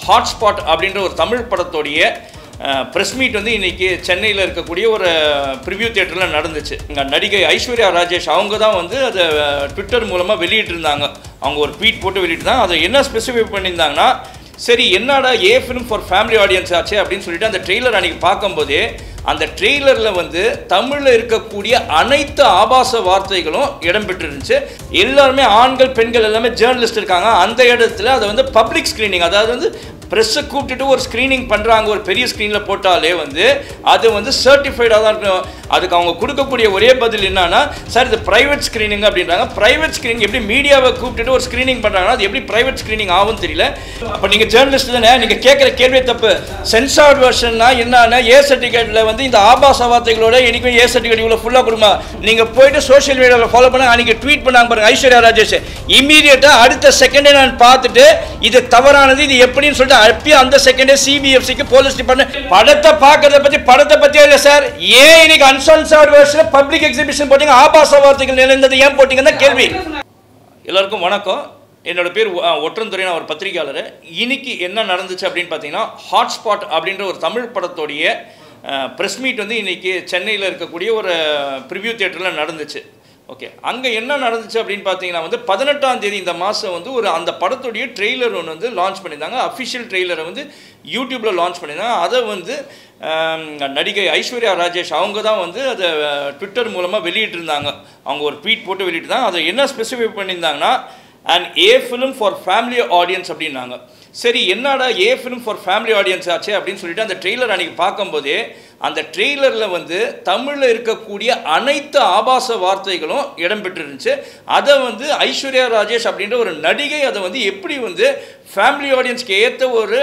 Hotspot அப்படின்ற ஒரு தமிழ் படத்தோடைய ப்ரெஸ் மீட் வந்து இன்னைக்கு சென்னையில் இருக்கக்கூடிய ஒரு ப்ரிவ்யூ தியேட்டரில் நடந்துச்சு இங்கே நடிகை ஐஸ்வர்யா ராஜேஷ் அவங்க தான் வந்து அதை ட்விட்டர் மூலமாக வெளியிட்டிருந்தாங்க அவங்க ஒரு ட்வீட் போட்டு வெளியிட்டிருந்தாங்க அதை என்ன ஸ்பெசிஃபை பண்ணியிருந்தாங்கன்னா சரி என்னடா A film for family audience ஆச்சு அப்படின்னு சொல்லிட்டு அந்த ட்ரெய்லர் அன்றைக்கி பார்க்கும்போதே அந்த ட்ரெய்லரில் வந்து தமிழில் இருக்கக்கூடிய அனைத்து ஆபாச வார்த்தைகளும் இடம்பெற்றிருந்துச்சு எல்லாருமே ஆண்கள் பெண்கள் எல்லாமே ஜேர்னலிஸ்ட் இருக்காங்க அந்த இடத்துல அதை வந்து பப்ளிக் ஸ்க்ரீனிங் அதாவது வந்து ப்ரெஸ்ஸை கூப்பிட்டுட்டு ஒரு ஸ்க்ரீனிங் பண்ணுறாங்க ஒரு பெரிய ஸ்க்ரீனில் போட்டாலே வந்து அது வந்து சர்டிஃபைடாக தான் இருக்கணும் அதுக்கு அவங்க கொடுக்கக்கூடிய ஒரே பதில் என்னன்னா சார் இது ப்ரைவேட் ஸ்க்ரீனிங் அப்படின்றாங்க ப்ரைவேட் ஸ்க்ரீனிங் எப்படி மீடியாவை கூப்பிட்டுட்டு ஒரு ஸ்க்ரீனிங் பண்ணுறாங்கன்னா அது எப்படி ப்ரைவேட் ஸ்க்ரீனிங் ஆகும் தெரியல அப்போ நீங்கள் ஜேர்னலிஸ்ட் தானே நீங்கள் கேட்குற கேள்வியே தப்பு சென்சார்ட் வெர்ஷன்னா என்னன்னா ஏ சர்டிஃபிகேட்டில் வந்து இந்த ஆபாச வார்த்தைகளோட எனக்கும் ஏ சர்டிஃபிகேட் இவ்வளோ ஃபுல்லாக கொடுமா நீங்கள் போயிட்டு சோஷியல் மீடியாவில் ஃபாலோ பண்ண அன்றைக்கி ட்வீட் பண்ணாங்க பாருங்க ஐஸ்வர்யா ராஜேஷ் இமீடியட்டாக அடுத்த செகண்டே நான் பார்த்துட்டு இது தவறானது இது எப்படின்னு சொல்லிட்டு அப்பயும் அந்த செகண்டே சிபிஎஃப்சிக்கு போலீஸ் டிபார்ட்மெண்ட் படத்தை பார்க்கறத பற்றி படத்தை பற்றியே இல்லை சார் ஏன் இன்னைக்கு அன்சன்சார்ட் வெர்ஷன் பப்ளிக் எக்ஸிபிஷன் போட்டீங்க ஆபாச வார்த்தைகள் நிறைந்தது ஏன் போட்டீங்கன்னா கேள்வி எல்லாருக்கும் வணக்கம் என்னோட பேர் அஹ், ஒற்றந்துறை நான் ஒரு பத்திரிகையாளர் இன்னைக்கு என்ன நடந்துச்சு அப்படின்னு பார்த்தீங்கன்னா ஹாட்ஸ்பாட் அப்படின்ற ஒரு தமிழ் படத்தோடைய ப்ரெஸ் மீட் வந்து இன்னைக்கு சென்னையில் இருக்கக்கூடிய ஒரு ப்ரிவ்யூ தியேட்டரில் நடந்துச்சு ஓகே அங்கே என்ன நடந்துச்சு அப்படின்னு பார்த்தீங்கன்னா வந்து பதினெட்டாம் தேதி இந்த மாதம் வந்து ஒரு அந்த படத்துடைய ட்ரெய்லர் ஒன்று வந்து லான்ச் பண்ணியிருந்தாங்க அஃபிஷியல் ட்ரெய்லரை வந்து யூடியூப்பில் லான்ச் பண்ணியிருந்தாங்க அதை வந்து ஆம், நடிகை ஐஸ்வர்யா ராஜேஷ் அவங்க தான் வந்து அதை ட்விட்டர் மூலமாக வெளியிட்டிருந்தாங்க அவங்க ஒரு ட்வீட் போட்டு வெளியிட்டிருந்தாங்க அதை என்ன ஸ்பெசிஃபை பண்ணியிருந்தாங்கன்னா and A film for family audience அப்படின்னாங்க சரி என்னடா A film for family audience ஆச்சு அப்படின்னு சொல்லிட்டு அந்த ட்ரெய்லர் அன்றைக்கி பார்க்கும்போதே அந்த ட்ரெய்லரில் வந்து தமிழில் இருக்கக்கூடிய அனைத்து ஆபாச வார்த்தைகளும் இடம்பெற்றிருந்துச்சு அதை வந்து ஐஸ்வர்யா ராஜேஷ் அப்படின்ற ஒரு நடிகை அதை வந்து எப்படி வந்து ஃபேமிலி ஆடியன்ஸ்க்கு ஏற்ற ஒரு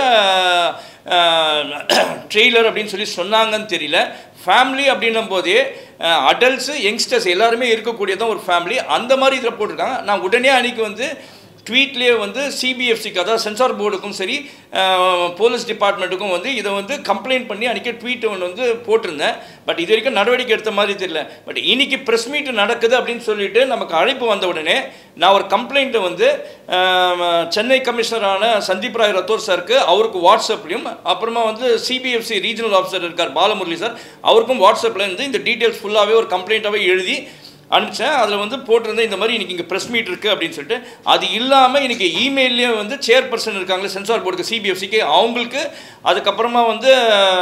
ட்ரெய்லர் அப்படின்னு சொல்லி சொன்னாங்கன்னு தெரியல ஃபேமிலி அப்படின்னும் போதே அடல்ட்ஸு யங்ஸ்டர்ஸ் எல்லாருமே இருக்கக்கூடியதான் ஒரு ஃபேமிலி அந்த மாதிரி இதில் போட்டிருக்காங்க நான் உடனே அன்றைக்கி வந்து ட்வீட்லேயே வந்து சிபிஎஃப்சிக்கு அதாவது சென்சார் போர்டுக்கும் சரி போலீஸ் டிபார்ட்மெண்ட்டுக்கும் வந்து இதை வந்து கம்ப்ளைண்ட் பண்ணி அன்றைக்கி ட்வீட் ஒன்று வந்து போட்டிருந்தேன் பட் இது வரைக்கும் நடவடிக்கை எடுத்த மாதிரி தெரியல பட் இன்னைக்கு ப்ரெஸ் மீட் நடக்குது அப்படின்னு சொல்லிட்டு நமக்கு அழைப்பு வந்த உடனே நான் ஒரு கம்ப்ளைண்ட்டை வந்து ஆம், சென்னை கமிஷனரான சந்தீப் ராய் ரத்தோர் சாருக்கு அவருக்கு வாட்ஸ்அப்லையும் அப்புறமா வந்து சிபிஎஃப்சி ரீஜனல் ஆஃபீஸர் இருக்கார் பாலமுரளி சார் அவருக்கும் வாட்ஸ்அப்பில் இருந்து இந்த டீட்டெயில்ஸ் ஃபுல்லாகவே ஒரு கம்ப்ளைண்ட்டாகவே எழுதி அனுப்பிச்சேன் அதில் வந்து போட்டிருந்தேன் இந்த மாதிரி இன்றைக்கி இங்கே ப்ரெஸ் மீட் இருக்குது அப்படின்னு சொல்லிட்டு அது இல்லாமல் இன்றைக்கி இமெயிலே வந்து சேர்பர்சன் இருக்காங்களே சென்சார் போர்டுக்கு சிபிஎஃப்சிக்கு அவங்களுக்கு அதுக்கப்புறமா வந்து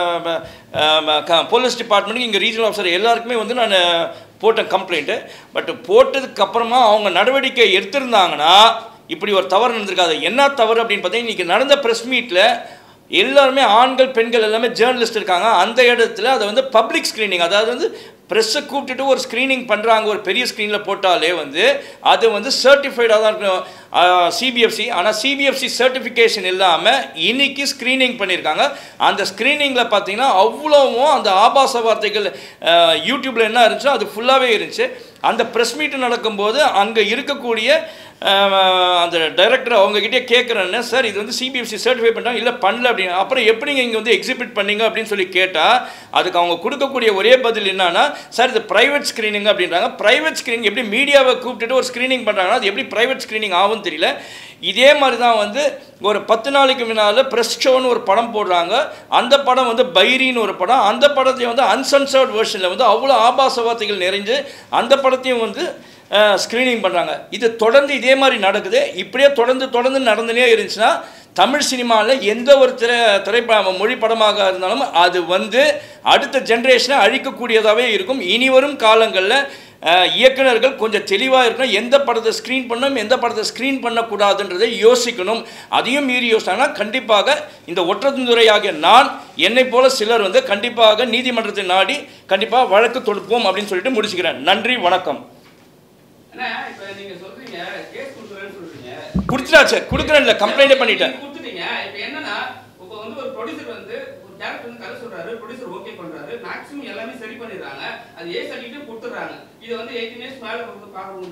போலீஸ் டிபார்ட்மெண்ட்டுக்கு இங்கே ரீஜனல் ஆஃபீஸர் எல்லாருக்குமே வந்து நான் போட்டேன் கம்ப்ளைண்ட்டு பட் போட்டதுக்கு அப்புறமா அவங்க நடவடிக்கை எடுத்திருந்தாங்கன்னா இப்படி ஒரு தவறு நடந்திருக்காது என்ன தவறு அப்படின்னு பார்த்தீங்கன்னா இன்றைக்கி நடந்த ப்ரெஸ் மீட்டில் எல்லாருமே ஆண்கள் பெண்கள் எல்லாமே ஜேர்னலிஸ்ட் இருக்காங்க அந்த இடத்துல அதை வந்து பப்ளிக் ஸ்க்ரீனிங் அதாவது வந்து ப்ரெஸ்ஸை கூப்பிட்டுட்டு ஒரு ஸ்க்ரீனிங் பண்ணுறாங்க ஒரு பெரிய ஸ்க்ரீனில் போட்டாலே வந்து அது வந்து சர்டிஃபைடாக தான் இருக்கணும் சிபிஎஃப்சி ஆனால் சிபிஎஃப்சி சர்டிஃபிகேஷன் இல்லாமல் இன்னைக்கு ஸ்க்ரீனிங் பண்ணியிருக்காங்க அந்த ஸ்க்ரீனிங்கில் பார்த்தீங்கன்னா அவ்வளோவும் அந்த ஆபாச வார்த்தைகள் யூடியூப்பில் என்ன இருந்துச்சோ அது ஃபுல்லாகவே இருந்துச்சு அந்த ப்ரெஸ் மீட் நடக்கும்போது அங்கே இருக்கக்கூடிய ஆஹ், அந்த டைரக்டர் அவங்ககிட்டே கேட்குறேன்னு சார் இது வந்து சிபிஎஃப்சி சர்டிஃபை பண்ணுறாங்க இல்லை பண்ணல அப்படின்னு அப்புறம் எப்படிங்க இங்கே வந்து எக்ஸிபிட் பண்ணீங்க அப்படின்னு சொல்லி கேட்டால் அதுக்கு அவங்க கொடுக்கக்கூடிய ஒரே பதில் என்னன்னா சார் இது ப்ரைவேட் ஸ்க்ரீனிங் அப்படின்றாங்க ப்ரைவேட் ஸ்க்ரீனிங் எப்படி மீடியாவை கூப்பிட்டுட்டு ஒரு ஸ்க்ரீனிங் பண்ணுறாங்கன்னா அது எப்படி ப்ரைவேட் ஸ்க்ரீனிங் ஆகும் தெரியல இதே மாதிரி தான் வந்து ஒரு பத்து நாளைக்கு முன்னால் ப்ரெஸ் ஷோன்னு ஒரு படம் போடுறாங்க அந்த படம் வந்து பைரின்னு ஒரு படம் அந்த படத்தையும் வந்து அன்சன்சர்ட் வெர்ஷனில் வந்து அவ்வளோ ஆபாச வார்த்தைகள் நிறைஞ்சு அந்த படத்தையும் வந்து ஸ்க்ரீனிங் பண்ணுறாங்க இது தொடர்ந்து இதே மாதிரி நடக்குது இப்படியே தொடர்ந்து தொடர்ந்து நடந்துனே இருந்துச்சுன்னா தமிழ் சினிமாவில் எந்த ஒரு திரை திரைப்பட மொழி படமாக இருந்தாலும் அது வந்து அடுத்த ஜென்ரேஷனை அழிக்கக்கூடியதாகவே இருக்கும் இனி வரும் காலங்களில் அஹ், இயக்குனர்கள் கொஞ்சம் தெளிவாக இருக்கணும் எந்த படத்தை ஸ்க்ரீன் பண்ணணும் எந்த படத்தை ஸ்க்ரீன் பண்ணக்கூடாதுன்றதை யோசிக்கணும் அதையும் மீறி யோசிச்சாங்கன்னா கண்டிப்பாக இந்த ஒற்றந்துறையாகிய நான் என்னை போல சிலர் வந்து கண்டிப்பாக நீதிமன்றத்தை நாடி கண்டிப்பாக வழக்கு தொடுப்போம் அப்படின்னு சொல்லிட்டு முடிச்சுக்கிறேன் நன்றி வணக்கம் அண்ணா, இப்ப நீங்க சொல்றீங்க, கேஸ் கொடுக்குறேன்னு சொல்றீங்க. கொடுத்துட்டாச்சு கொடுக்குறேன் இல்லை கம்ப்ளைண்டே பண்ணிட்டேன் நீங்க கொடுத்துட்டீங்க. இப்ப என்னன்னா, இப்ப வந்து ஒரு producer வந்து ஒரு director வந்து கதை சொல்றாரு, producer okay பண்றாரு, maximum எல்லாமே சரி பண்ணிடுறாங்க. அது A certificate கொடுத்துடுறாங்க. இது வந்து 18 years மேல வந்து பார்க்கறவங்க தான்.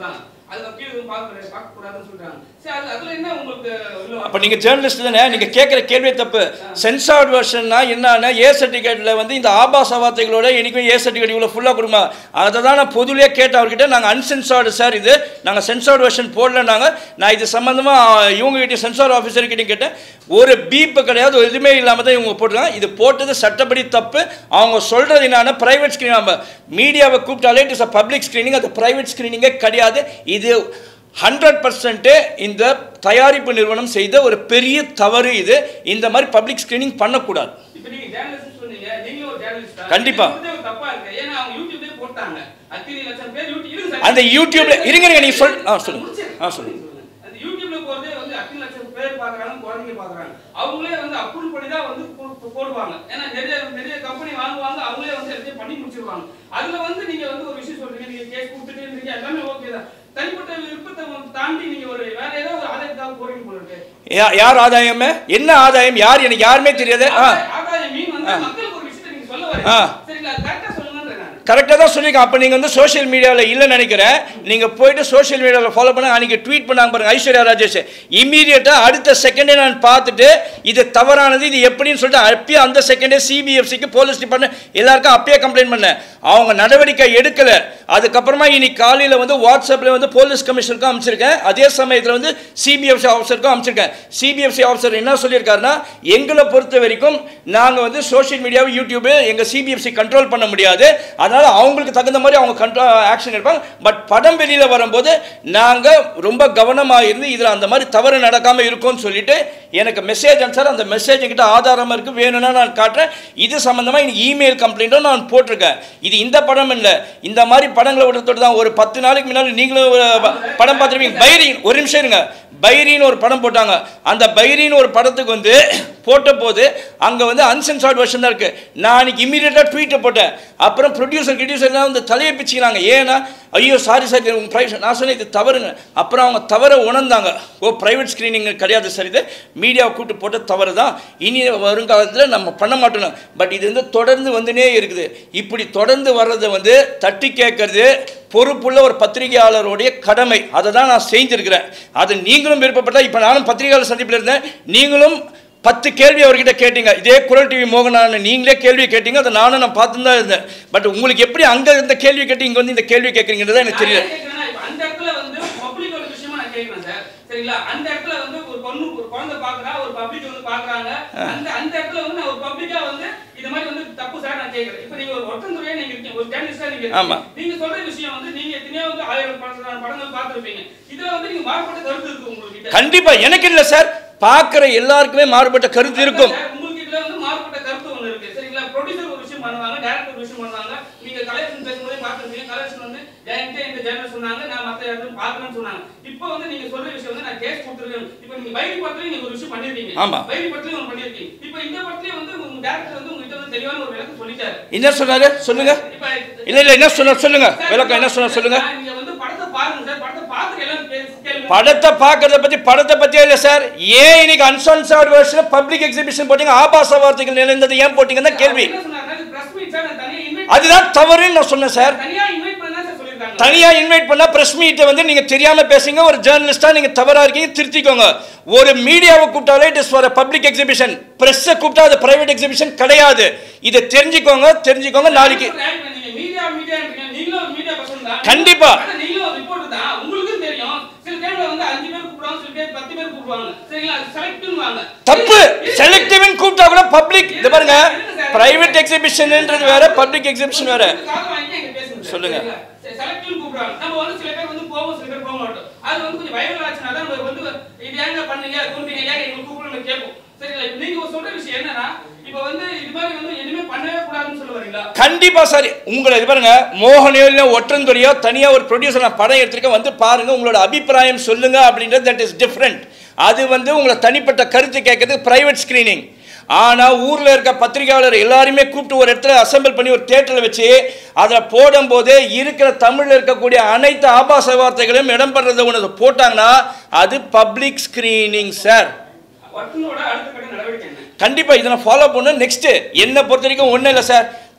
அதுல கீழே எதுவும் பார்க்க பார்க்க கூடாதுன்னு சொல்றாங்க சரி அது அதுல என்ன உங்களுக்கு உள்ள அப்போ நீங்கள் ஜேர்னலிஸ்ட் தானே நீங்கள் கேட்குற கேள்வியே தப்பு சென்சார்ட் வெர்ஷன்னா என்னன்னா ஏ சர்டிஃபிகேட்டில் வந்து இந்த ஆபாச வார்த்தைகளோட எனக்கும் ஏ சர்டிஃபிகேட் இவ்வளோ ஃபுல்லாக கொடுமா அதை தான் நான் பொதுவிலே கேட்டேன் அவர்கிட்ட நாங்கள் அன்சென்சார்டு சார் இது நாங்கள் சென்சார்டு வெர்ஷன் போடலனாங்க நான் இது சம்மந்தமாக இவங்ககிட்ட சென்சார் ஆஃபீஸர்கிட்ட கேட்டேன் ஒரு பீப்பு கிடையாது ஒரு எதுவுமே இல்லாமல் தான் இவங்க போட்டிருக்காங்க இது போட்டது சட்டப்படி தப்பு அவங்க சொல்கிறது என்னன்னா ப்ரைவேட் ஸ்க்ரீன் நம்ம மீடியாவை கூப்பிட்டாலே it is a public screening அது ப்ரைவேட் ஸ்க்ரீனிங்கே கிடையாது இது ஹண்ட்ரட் பர்சன்ட்டு இந்த தயாரிப்பு நிறுவனம் செய்த ஒரு பெரிய தவறு இது இந்த மாதிரி பப்ளிக் ஸ்க்ரீனிங் பண்ணக்கூடாது இப்ப நீங்க ஜேர்னலிஸ்ட் சொன்னீங்க நீங்களும் ஒரு ஜேர்னலிஸ்டா கண்டிப்பா. இது வந்து தப்பா இருக்கு ஏன்னா அவங்க யூடியூப்லயே போட்டாங்க அத்தனை லட்சம் பேர் யூடியூப் இருங்க சார். அந்த யூடியூப்ல இருங்க இருங்க நீங்க சொல் ஆ சொல்லுங்க முடிச்சிடுறேன். ஆ சொல்லுங்க அந்த யூடியூப்ல போறதே வந்து அத்தனை லட்சம் பேர் பாக்குறாங்க குழந்தைங்க பாக்குறாங்க அவங்களே வந்து அப்ரூவ் பண்ணி தான் வந்து போ- போ- போடுவாங்க ஏன்னா நிறைய நிறைய கம்பெனி வாங்குவாங்க அவங்களே வந்து எல்லாத்தையும் பண்ணி முடிச்சிருவாங்க அதுல வந்து நீங்க வந்து ஒரு விஷயம் சொல்றீங்க நீங்க கேஸ் கொடுத்துட்டு இருக்கீங்க எல்லாமே ஓகே தான் தனிப்பட்ட விருப்பத்தை வந்து தாண்டி நீங்க ஒரு வேற ஏதோ ஒரு ஆதாயத்துக்காக போறீங்க போல இருக்கு யா- யார் ஆதாயமே என்ன ஆதாயம் யார் எனக்கு யாருமே தெரியாது ஆ ஆதாய- ஆதாய மீன் வந்து மக்களுக்கு ஒரு விஷயத்தை நீங்க சொல்ல ஆ. வரீங்க சரிங்களா கரெக்டா சொல்லுங்கன்றேன் நான் கரெக்டாக தான் சொல்லியிருக்கேன் அப்போ நீங்கள் வந்து சோஷியல் மீடியாவில் இல்லைன்னு நினைக்கிறேன் நீங்கள் போயிட்டு சோஷியல் மீடியாவில் ஃபாலோ பண்ண அன்றைக்கி ட்வீட் பண்ணாங்க பாருங்க ஐஸ்வர்யா ராஜேஷ் இமீடியட்டாக அடுத்த செகண்டே நான் பார்த்துட்டு இது தவறானது இது எப்படின்னு சொல்லிட்டு அப்பயே அந்த செகண்டே சிபிஎஃப்சிக்கு போலீஸ் டிபார்ட்மெண்ட் எல்லாருக்கும் அப்பயே கம்ப்ளைண்ட் பண்ணேன் அவங்க நடவடிக்கை எடுக்கலை அதுக்கப்புறமா இன்னைக்கு காலையில் வந்து வாட்ஸ்அப்பில் வந்து போலீஸ் கமிஷனருக்கும் அமைச்சிருக்கேன் அதே சமயத்தில் வந்து சிபிஎஃப்சி ஆஃபீஸருக்கும் அமைச்சிருக்கேன் சிபிஎஃப்சி ஆஃபீஸர் என்ன சொல்லியிருக்காருன்னா எங்களை பொறுத்த வரைக்கும் நாங்கள் வந்து சோஷியல் மீடியாவை யூடியூபு எங்கள் சிபிஎஃப்சி கண்ட்ரோல் பண்ண முடியாது அதனால் அவங்களுக்கு தகுந்த மாதிரி அவங்க கண்ட்ரோ ஆக்ஷன் எடுப்பாங்க பட் படம் வெளியில் வரும்போது நாங்கள் ரொம்ப கவனமாக இருந்து இதில் அந்த மாதிரி தவறு நடக்காமல் இருக்கும்னு சொல்லிட்டு எனக்கு மெசேஜ் அனுப்பிச்சார் அந்த மெசேஜ் என்கிட்ட ஆதாரமாக இருக்குது வேணும்னா நான் காட்டுறேன் இது சம்மந்தமாக எனக்கு இமெயில் கம்ப்ளைண்ட்டும் நான் போட்டிருக்கேன் இது இந்த படம் இல்லை இந்த மாதிரி படங்களை விடுறதோடு தான் ஒரு பத்து நாளைக்கு முன்னாடி நீங்களும் ஒரு ப- படம் பார்த்துருப்பீங்க பைரின் ஒரு நிமிஷம் இருங்க பைரின்னு ஒரு படம் போட்டாங்க அந்த பைரின்னு ஒரு படத்துக்கு வந்து போட்ட போது அங்கே வந்து அன்சென்சார்ட் வெர்ஷன் தான் இருக்குது நான் அன்றைக்கி இமீடியட்டாக ட்வீட்டை போட்டேன் அப்புறம் ப்ரொடியூசர் கிடியூசர்லாம் வந்து தலையை பிச்சுக்கிறாங்க ஏன்னா ஐயோ சாரி சார் உங்கள் ப்ரைவேட் நான் சொன்னேன் இது தவறுங்க அப்புறம் அவங்க தவறை உணர்ந்தாங்க ஓ ப்ரைவேட் ஸ்க்ரீனிங் கிடையாது சார் இது மீடியாவை கூப்பிட்டு போட்ட தவறு தான் இனி வருங்காலத்தில் நம்ம பண்ண மாட்டோம் பட் இது வந்து தொடர்ந்து வந்துனே இருக்குது இப்படி தொடர்ந்து வர்றதை வந்து தட்டி கேட்கறது பொறுப்புள்ள ஒரு பத்திரிகையாளருடைய கடமை அதை தான் நான் செஞ்சிருக்கிறேன் அது நீங்களும் விருப்பப்பட்டால் இப்போ நானும் பத்திரிகையாளர் சந்திப்பில் இருந்தேன் நீங்களும் பத்து கேள்வி அவர்கிட்ட கேட்டீங்க இதே குரல் டிவி மோகனான நீங்களே கேள்வி கேட்டீங்க அதை நானும் நான் பார்த்து தான் இருந்தேன் பட் உங்களுக்கு எப்படி அங்கே இந்த கேள்வி கேட்டு இங்கே வந்து இந்த கேள்வி கேட்குறீங்கிறது எனக்கு தெரியல நான் என்ன கேக்குறேன்னா, இப்ப அந்த இடத்துல வந்து பப்ளிக்கோட விஷயமா நான் கேக்குறேன் சார் சரிங்களா அந்த இடத்துல வந்து ஒரு பொண்ணு ஒரு குழந்தை பாக்குறா ஒரு பப்ளிக் வந்து பாக்குறாங்க அந்த அந்த இடத்துல வந்து நான் ஒரு பப்ளிக்கா வந்து இது மாதிரி வந்து தப்பு சார் நான் கேக்குறேன் இப்ப நீங்க ஒரு ஒற்றந்துறையா நீங்க இருக்கீங்க ஒரு ஜேர்னலிஸ்டா நீங்க இருக்கீங்க. ஆமா. நீங்க சொல்ற விஷயம் வந்து நீங்க எத்தனையோ வந்து ஆயிரம் படங்கள் படங்கள் பார்த்திருப்பீங்க இதுல வந்து நீங்க மாறுபட்ட கருத்து இருக்கு உங்ககிட்ட கண்டிப்பாக எனக்கு இல்லை சார் பார்க்குற எல்லாருக்குமே மாறுபட்ட கருத்து இருக்கும் சார், உங்களுக்கு இதுல வந்து மாறுபட்ட கருத்து ஒண்ணு இருக்கு சரிங்களா ப்ரொடியூசர் ஒரு விஷயம் பண்ணுவாங்க டைரக்டர் ஒரு விஷயம் பண்ணுவாங்க நீங்க கலெக்ஷன் பேசும்போதே பார்த்துருப்பீங்க கலெக்ஷன் வந்து என்கிட்ட இந்த ஜேர்னல் சொன்னாங்க நான் மத்த இடத்துல பார்க்கணும்னு சொன்னாங்க இப்போ வந்து நீங்க சொல்ற விஷயம் வந்து நான் கேஸ் கொடுத்துருக்கேன் இப்போ நீங்க வைரி படத்துலயும் நீங்க ஒரு விஷயம் பண்ணிருக்கீங்க ஆமா. வைரி படத்துலயும் ஒன்று பண்ணிருக்கீங்க இப்போ இந்த படத்துலயும் வந்து உங்க டேரக்டர் வந்து உங்ககிட்ட வந்து தெளிவான ஒரு விளக்கம் சொல்லிட்டாரு என்ன சொன்னாரு சொல்லுங்க இப்போ இல்லை இல்லை என்ன சொன்னார் சொல்லுங்க விளக்கம் என்ன சொன்னார் சொல்லுங்க சார், நீங்க வந்து படத்தை பாருங்க சார் படத்தை பார்த்துட்டு எல்லாம் பேசி கேளுங்க படத்தை பார்க்கறத பத்தி படத்தை பத்தியே இல்லை சார் ஏன் இன்னைக்கு அன்சன்சார்ட் வெர்ஷன் பப்ளிக் எக்ஸிபிஷன் போட்டீங்க ஆபாச வார்த்தைகள் நிறைந்தது ஏன் போட்டீங்கன்னு தான் கேள்வி என்ன சொன்னாருன்னா, இது press meet சார், நான் தனியா invite அதுதான் தவறுன்னு நான் சொன்னேன் சார் தனியா invite பண்ணா சார் சொல்லியிருக்காங்க. தனியா இன்வைட் பண்ணா பிரஸ் மீட்டை வந்து நீங்க தெரியாம பேசுங்க ஒரு ஜேர்னலிஸ்டா நீங்க தவறா இருக்கீங்க திருத்திக்கோங்க ஒரு மீடியாவை கூப்பிட்டாலே it is for public exhibition பிரஸ்ஸை கூப்பிட்டா அது பிரைவேட் எக்ஸிபிஷன் கிடையாது இதை தெரிஞ்சுக்கோங்க தெரிஞ்சுக்கோங்க நாளைக்கு Right, நீங்க media, media ன்றீங்க. நீங்களும் ஒரு media person தான். கண்டிப்பா. ஆனா நீங்களும் ஒரு reporter தான். உங்களுக்கும் தெரியும். சில time ல வந்து அஞ்சு பேர் கூப்பிடுவாங்க, சில பேர் பத்து பேர் கூப்பிடுவாங்க. சரிங்களா? அது selective-ன்னுவாங்க. தப்பு இருக்கு. செலக்டிவ்னு கூப்பிட்டா கூட பப்ளிக் இது பாருங்க பிரைவேட் எக்ஸிபிஷன்ன்றது வேற பப்ளிக் எக்ஸிபிஷன் வேற இதுக்கு காரணம் வாங்கி எங்க பேசுங்க சார். சொல்லுங்க. சரிங்களா? சரி, selective-ன்னு கூப்பிடுவாங்க. நம்ம வந்து சில பேர் வந்து போவோம், சில பேர் போக மாட்டோம். அது வந்து கொஞ்சம் viral ஆச்சுன்னா தான் நம்ம வந்து இது ஏங்க பண்ணீங்க, கூப்பிட்டீங்க, ஏங்க எங்களுக்கு கூப்பிடணும்னு கேட்போம். சரிங்களா? இப்ப நீங்க சொல்ற விஷயம் என்னன்னா இப்ப வந்து இது மாதிரி வந்து இனிமே பண்ணவே கூடாதுன்னு சொல்ல வரீங்களா கண்டிப்பா சார் உங்களை இது பாருங்க மோகனையோ இல்லை ஒற்றந்துறையோ தனியா ஒரு ப்ரொடியூசர் நான் படம் எடுத்திருக்கேன் வந்து பாருங்க உங்களோட அபிப்பிராயம் சொல்லுங்க அப்படின்றது தட் இஸ் டிஃப்ரெண்ட் அது வந்து உங்களை தனிப்பட்ட கருத்து கேட்கறது பிரைவேட் ஸ்கிரீனிங் ஆனா ஊர்ல இருக்க பத்திரிகையாளர் எல்லாருமே கூப்பிட்டு ஒரு இடத்துல அசெம்பிள் பண்ணி ஒரு தியேட்டர்ல வச்சு அதை போடும்போது இருக்கிற தமிழ்ல இருக்கக்கூடிய அனைத்து ஆபாச வார்த்தைகளையும் இடம்பெறதை ஒன்று போட்டாங்கன்னா அது பப்ளிக் ஸ்கிரீனிங் சார் வட்டனோட அடுத்த கட்ட நடவடிக்கை என்ன கண்டிப்பா இதை நான் ஃபாலோ பண்ண நெக்ஸ்ட் என்னை பொறுத்த வரைக்கும் ஒன்றும் இல்லை சார்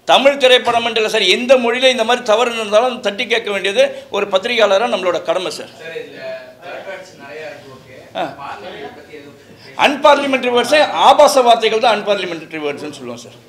தமிழ் திரைப்படம் இல்லை சார் எந்த மொழியில் இந்த மாதிரி தவறு இருந்தாலும் தட்டி கேட்க வேண்டியது ஒரு பத்திரிகையாளராக நம்மளோட கடமை சார் சார் இதுல ரெக்கார்ட்ஸ் நிறைய இருக்கு ஓகே ஆ. பார்லிமெண்ட் பத்தி எதுவும் அன்பார்லிமெண்ட்ரி வேர்ட்ஸே ஆபாச வார்த்தைகள் தான் அன்பார்லிமெண்ட்ரி வேர்ட்ஸ்னு சொல்லுவோம் சார்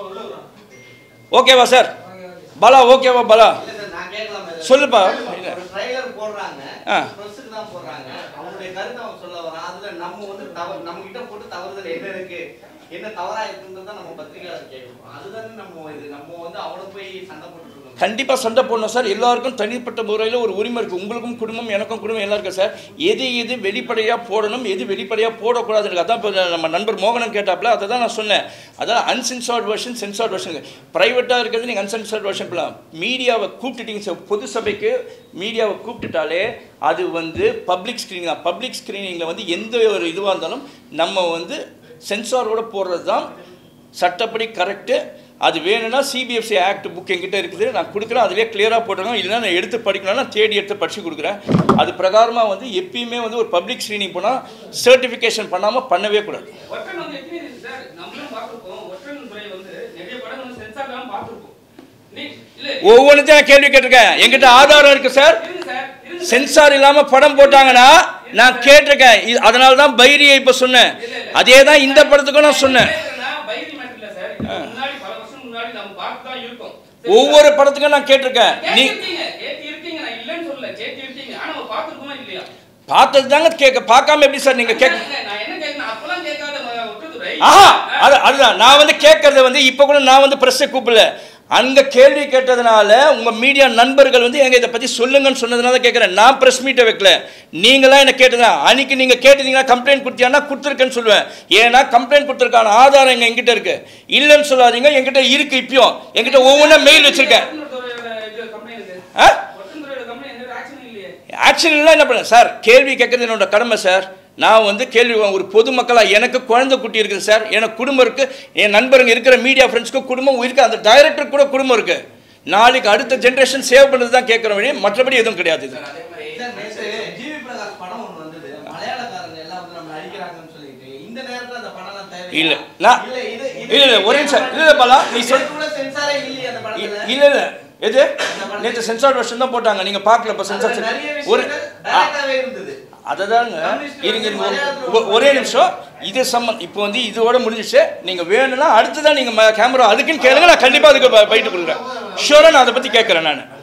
ஓகேவா சார் பலா ஓகேவா பலா இல்ல சார், நான் கேட்கலாமா இதை? சொல்லுப்பா. ஒரு trailer போடுறாங்க ஆ. press-க்கு தான் போடுறாங்க அவங்களுடைய கருத்தை அவங்க சொல்ல வரான் அதுல நம்ம வந்து தவறு நம்ம கிட்ட போட்டு தவறுதல் என்ன இருக்கு என்ன தவறா இருக்குன்றத நம்ம பத்திரிகையாளர் கேட்கணும் அதுதானே நம்ம இது நம்ம வந்து அவனை போய் சண்டை போட்டுட்டு இருக்கோம் கண்டிப்பாக சண்டை போடணும் சார் எல்லாருக்கும் தனிப்பட்ட முறையில் ஒரு உரிமை இருக்குது உங்களுக்கும் குடும்பம் எனக்கும் குடும்பம் எல்லாம் இருக்கு சார் எது எது வெளிப்படையாக போடணும் எது வெளிப்படையாக போடக்கூடாதுன்னு அதான் இப்போ நம்ம நண்பர் மோகனன் கேட்டாப்புல அதை தான் நான் சொன்னேன் அதான் அன்சென்சார்ட் வெர்ஷன் சென்சார்ட் வெர்ஷன் ப்ரைவேட்டாக இருக்கிறது நீங்கள் அன்சென்சார்ட் வெர்ஷன் பண்ணலாம் மீடியாவை கூப்பிட்டுட்டீங்க சார் பொது சபைக்கு மீடியாவை கூப்பிட்டுட்டாலே அது வந்து பப்ளிக் ஸ்க்ரீனிங் தான் பப்ளிக் ஸ்க்ரீனிங்கில் வந்து எந்த ஒரு இதுவாக இருந்தாலும் நம்ம வந்து சென்சாரோட போடுறது தான் சட்டப்படி கரெக்டு அது வேணும்னா சிபிஎஃப்சி ஆக்ட் புக் என்கிட்ட இருக்குது நான் கொடுக்குறேன் அதிலே கிளியராக போட்டுருங்க இல்லைன்னா நான் எடுத்து படிக்கணும்னா நான் தேடி எடுத்து படித்து கொடுக்குறேன் அது பிரகாரமாக வந்து எப்பயுமே வந்து ஒரு பப்ளிக் ஸ்க்ரீனிங் போனால் சர்டிஃபிகேஷன் பண்ணாமல் பண்ணவே கூடாது ஒற்றன் வந்து எத்தனை இருக்கு சார் நம்மளும் பார்த்துருக்கோம் ஒற்றன் துறை வந்து நிறைய படங்கள் வந்து சென்சார்லாம் பார்த்துருக்கோம் நீ இல்ல ஒவ்வொன்றுத்தையும் நான் கேள்வி கேட்டிருக்கேன் என்கிட்ட ஆதாரம் இருக்குது சார் இருங்க சார் இருங்க சார். சென்சார் இல்லாமல் படம் போட்டாங்கன்னா நான் கேட்டிருக்கேன் இது- அதனால தான் பைரியை இப்போ சொன்னேன் அதே தான் இந்த படத்துக்கும் நான் சொன்னேன் கேக்குறேன்னா, பைரி மேட்டர் இல்ல சார் இதுக்கு முன்னாடி பல வருஷம் முன்னாடி நம்ம பார்த்து தான் இருக்கோம் ஒவ்வொரு படத்துக்கும் நான் கேட்டிருக்கேன் நீ கேட்டிருக்கீங்க கேட்டு இருக்கீங்க நான் இல்லைன்னு சொல்லல கேட்டு இருக்கீங்க ஆனா நம்ம பார்த்துருக்கோமா இல்லையா பார்த்தது தாங்க கேட்க பார்க்காம எப்படி சார் நீங்கள் கேட்க அண்ணா, நான் என்ன கேட்கணும் அப்பெல்லாம் கேட்காத ம- ஒற்றத்துறை ஆஹா அது அதுதான் நான் வந்து கேட்கறது வந்து இப்போ கூட நான் வந்து ப்ரெஸ்ஸை கூப்பிடல அங்கே கேள்வி கேட்டதுனால உங்கள் மீடியா நண்பர்கள் வந்து எங்க இதை பற்றி சொல்லுங்கன்னு சொன்னதுனால கேட்குறேன் நான் ப்ரெஸ் மீட்டை வைக்கல நீங்களாம் என்ன கேட்டதான் அன்னைக்கு நீங்கள் கேட்டதீங்கன்னா கம்ப்ளைண்ட் கொடுத்தியானா கொடுத்துருக்கேன்னு சொல்லுவேன் ஏன்னா கம்ப்ளைண்ட் கொடுத்துருக்கான ஆதாரம் எங்க எங்கிட்ட இருக்கு இல்லைன்னு சொல்லாதீங்க என்கிட்ட இருக்கு இப்பயும் என்கிட்ட ஒவ்வொன்றா மெயில் வச்சிருக்கேன் ஒற்றத்துறையோட இது கம்ப்ளைண்ட் இது ஆ ஒற்றத்துறையோட கம்ப்ளைண்ட் எந்த ஆக்ஷனும் இல்லையே ஆக்ஷன் எல்லாம் என்ன பண்ண சார் கேள்வி கேட்கறது என்னோட கடமை சார் நான் வந்து கேள்வி ஒரு பொதுமக்களாக எனக்கு குழந்தை குட்டி இருக்குது சார் எனக்கு குடும்பம் இருக்குது என் நண்பருங்க இருக்கிற மீடியா ஃப்ரெண்ட்ஸ்க்கு குடும்பம் இருக்குது அந்த டைரக்டர் கூட குடும்பம் இருக்குது நாளைக்கு அடுத்த ஜென்ரேஷன் சேவ் பண்ணுறது தான் கேட்குற வழி மற்றபடி எதுவும் கிடையாது இது சார் அதே மாதிரி சார், நேத்து ஜிவி பிரகாஷ் படம் ஒண்ணு வந்தது மலையாளக்காரங்க எல்லாம் வந்து நம்ம அடிக்கிறாங்கன்னு சொல்லிட்டு இந்த நேரத்துல அந்த படம்லாம் தேவையா? இல்ல, நான்- இல்ல இது இல்ல, இல்ல, ஒரே நிமிஷம். இல்ல, இல்ல, பாலா, நீ சொல்- நேத்து கூட சென்சாரே இல்லையே அந்த படத்துல இல்லை இல்லை எது நேற்று சென்சார் வருஷன் தான் போட்டாங்க நீங்கள் பார்க்கல இப்போ அதுல சென்சார் நிறைய ஒரு விஷயங்கள் டைரக்டாவே இருந்தது அததாங்க கம்யூனிஸ்ட் இருங்க இருங்க ஒரு- மலையாளத்துல ஒ- ஒரே நிமிஷம் இது சம்மந்தம் இப்போ வந்து இதோட முடிஞ்சிச்சு நீங்கள் வேணும்னா அடுத்ததான் நீங்கள் கேமரா அதுக்குன்னு கேளுங்க நான் கண்டிப்பாக அதுக்கு ப- போயிட்டு கொடுக்குறேன் ஷூராக நான் அதை பற்றி கேட்குறேன் நான்